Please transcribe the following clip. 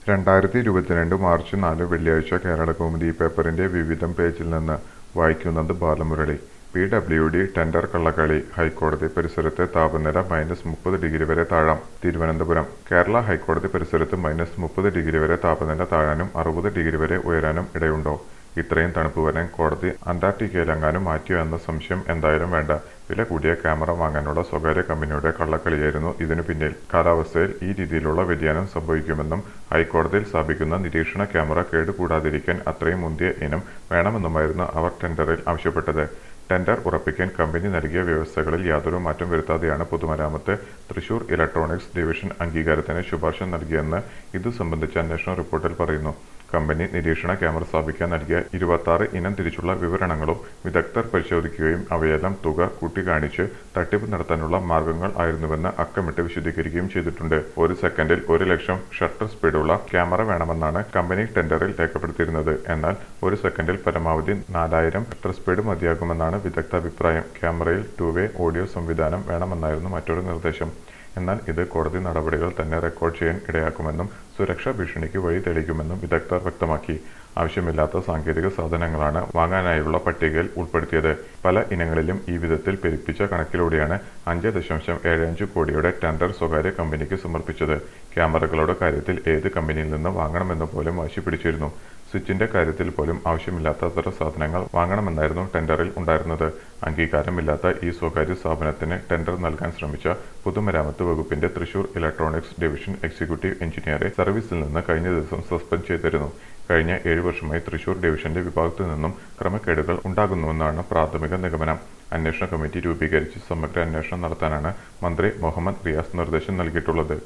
രണ്ടായിരത്തി ഇരുപത്തിരണ്ട് മാർച്ച് നാല് വെള്ളിയാഴ്ച കേരളകൗമുദി പേപ്പറിന്റെ വിവിധം പേജിൽ നിന്ന് വായിക്കുന്നത് Balamurali P W D tender കള്ളക്കളി ഹൈക്കോടതി പരിസരത്തെ താപനില മൈനസ് മുപ്പത് ഡിഗ്രി വരെ താഴാം തിരുവനന്തപുരം കേരള ഹൈക്കോടതി പരിസരത്ത് മൈനസ് മുപ്പത് ഡിഗ്രി വരെ താപനില താഴാനും അറുപത് ഡിഗ്രി വരെ ഉയരാനും ഇടയുണ്ടോ ഇത്രയും തണുപ്പ് വരാൻ കോടതി അന്റാർട്ടിക്കയിലെങ്ങാനും മാറ്റിയോ എന്ന സംശയം എന്തായാലും വേണ്ട വില കൂടിയ ക്യാമറ വാങ്ങാനുള്ള സ്വകാര്യ കമ്പനിയുടെ കള്ളക്കളിയായിരുന്നു ഇതിനു പിന്നിൽ കാലാവസ്ഥയിൽ ഈ രീതിയിലുള്ള വ്യതിയാനം സംഭവിക്കുമെന്നും ഹൈക്കോടതിയിൽ സ്ഥാപിക്കുന്ന നിരീക്ഷണ ക്യാമറ കേടുകൂടാതിരിക്കാൻ അത്രയും മുന്തിയ ഇനം വേണമെന്നുമായിരുന്നു അവർ ടെൻഡറിൽ ആവശ്യപ്പെട്ടത് ടെൻഡർ ഉറപ്പിക്കാൻ കമ്പനി നൽകിയ വ്യവസ്ഥകളിൽ യാതൊരു മാറ്റം വരുത്താതെയാണ് പൊതുമരാമത്ത് തൃശൂർ ഇലക്ട്രോണിക്സ് ഡിവിഷൻ അംഗീകാരത്തിന് ശുപാർശ നൽകിയെന്ന് ഇതു സംബന്ധിച്ച അന്വേഷണ റിപ്പോർട്ടിൽ പറയുന്നു കമ്പനി നിരീക്ഷണ ക്യാമറ സ്ഥാപിക്കാൻ നൽകിയ ഇരുപത്തി ഇനം തിരിച്ചുള്ള വിവരണങ്ങളും വിദഗ്ധർ പരിശോധിക്കുകയും അവയെല്ലാം തുക കൂട്ടിക്കാണിച്ച് തട്ടിപ്പ് നടത്താനുള്ള മാർഗങ്ങൾ ആയിരുന്നുവെന്ന് അക്കമിട്ട് വിശദീകരിക്കുകയും ചെയ്തിട്ടുണ്ട് ഒരു സെക്കൻഡിൽ ഒരു ലക്ഷം ഷട്ടർ സ്പീഡുള്ള ക്യാമറ വേണമെന്നാണ് കമ്പനി ടെൻഡറിൽ രേഖപ്പെടുത്തിയിരുന്നത് എന്നാൽ ഒരു സെക്കൻഡിൽ പരമാവധി നാലായിരം ഷട്ടർ സ്പീഡ് മതിയാകുമെന്നാണ് വിദഗ്ധ അഭിപ്രായം ക്യാമറയിൽ ടു വേ ഓഡിയോ സംവിധാനം വേണമെന്നായിരുന്നു മറ്റൊരു നിർദ്ദേശം എന്നാൽ ഇത് കോടതി നടപടികൾ തന്നെ റെക്കോർഡ് ചെയ്യാൻ ഇടയാക്കുമെന്നും സുരക്ഷാ ഭീഷണിക്ക് വഴി തെളിയിക്കുമെന്നും വിദഗ്ധർ വ്യക്തമാക്കി ആവശ്യമില്ലാത്ത സാങ്കേതിക സാധനങ്ങളാണ് വാങ്ങാനായുള്ള പട്ടികയിൽ ഉൾപ്പെടുത്തിയത് പല ഇനങ്ങളിലും ഈ വിധത്തിൽ പെരുപ്പിച്ച കണക്കിലൂടെയാണ് അഞ്ച് ദശാംശം ഏഴ് അഞ്ച് കോടിയുടെ ടെൻഡർ സ്വകാര്യ കമ്പനിക്ക് സമർപ്പിച്ചത് ക്യാമറകളുടെ കാര്യത്തിൽ ഏത് കമ്പനിയിൽ നിന്ന് വാങ്ങണമെന്ന് പോലും വാശി പിടിച്ചിരുന്നു സ്വിച്ചിന്റെ കാര്യത്തിൽ പോലും ആവശ്യമില്ലാത്തത്ര സാധനങ്ങൾ വാങ്ങണമെന്നായിരുന്നു ടെൻഡറിൽ ഉണ്ടായിരുന്നത് അംഗീകാരമില്ലാത്ത ഈ സ്വകാര്യ സ്ഥാപനത്തിന് ടെൻഡർ നൽകാൻ ശ്രമിച്ച പൊതുമരാമത്ത് വകുപ്പിന്റെ തൃശൂർ ഇലക്ട്രോണിക്സ് ഡിവിഷൻ എക്സിക്യൂട്ടീവ് എഞ്ചിനീയറെ സർവീസിൽ നിന്ന് കഴിഞ്ഞ ദിവസം സസ്പെൻഡ് ചെയ്തിരുന്നു കഴിഞ്ഞ ഏഴു വർഷമായി തൃശൂർ ഡിവിഷന്റെ വിഭാഗത്തു നിന്നും ക്രമക്കേടുകൾ ഉണ്ടാകുന്നുവെന്നാണ് പ്രാഥമിക നിഗമനം അന്വേഷണ കമ്മിറ്റി രൂപീകരിച്ച് സമഗ്ര അന്വേഷണം നടത്താനാണ് മന്ത്രി മുഹമ്മദ് റിയാസ് നിർദ്ദേശം നൽകിയിട്ടുള്ളത്